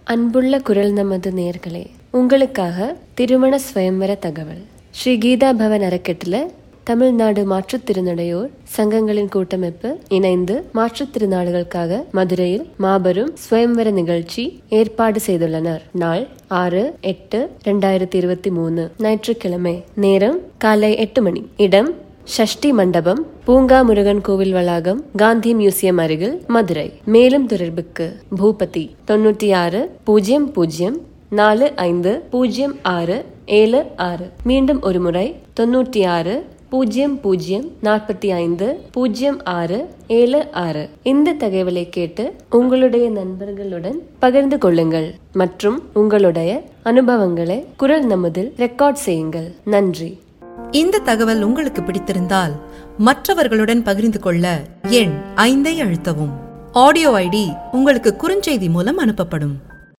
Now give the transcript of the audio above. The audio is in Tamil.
அன்புள்ள குரல் நமது நேர்களே உங்களுக்காக திருமண சுயம்வர தகவல் ஸ்ரீ கீதா பவன் அறக்கட்டளை தமிழ்நாடு மாற்றுத்திறனுடையோர் சங்கங்களின் கூட்டமைப்பு இணைந்து மாற்றுத்திறனாளிகளுக்காக மதுரையில் மாபெரும் சுயம்வர நிகழ்ச்சி ஏற்பாடு செய்துள்ளனர் நாள் ஆறு எட்டு ரெண்டாயிரத்தி இருபத்தி மூணு ஞாயிற்றுக்கிழமை நேரம் காலை எட்டு மணி இடம் ஷஷ்டி மண்டபம் பூங்கா முருகன் கோவில் வளாகம் காந்தி மியூசியம் அருகில் மதுரை மேலும் தொடர்புக்கு பூபதி தொண்ணூற்றி ஆறு பூஜ்ஜியம் பூஜ்ஜியம் நாலு ஐந்து பூஜ்ஜியம் ஆறு ஏழு ஆறு மீண்டும் ஒரு முறை தொண்ணூற்றி ஆறு பூஜ்ஜியம் பூஜ்ஜியம் நாற்பத்தி ஐந்து பூஜ்ஜியம் ஆறு ஏழு ஆறு இந்த தகவலை கேட்டு உங்களுடைய நண்பர்களுடன் பகிர்ந்து கொள்ளுங்கள் மற்றும் உங்களுடைய அனுபவங்களை குரல் நமதில் ரெக்கார்ட் செய்யுங்கள் நன்றி இந்த தகவல் உங்களுக்கு பிடித்திருந்தால் மற்றவர்களுடன் பகிர்ந்து கொள்ள எண் ஐந்தை அழுத்தவும் ஆடியோ ஐடி உங்களுக்கு குறுஞ்செய்தி மூலம் அனுப்பப்படும்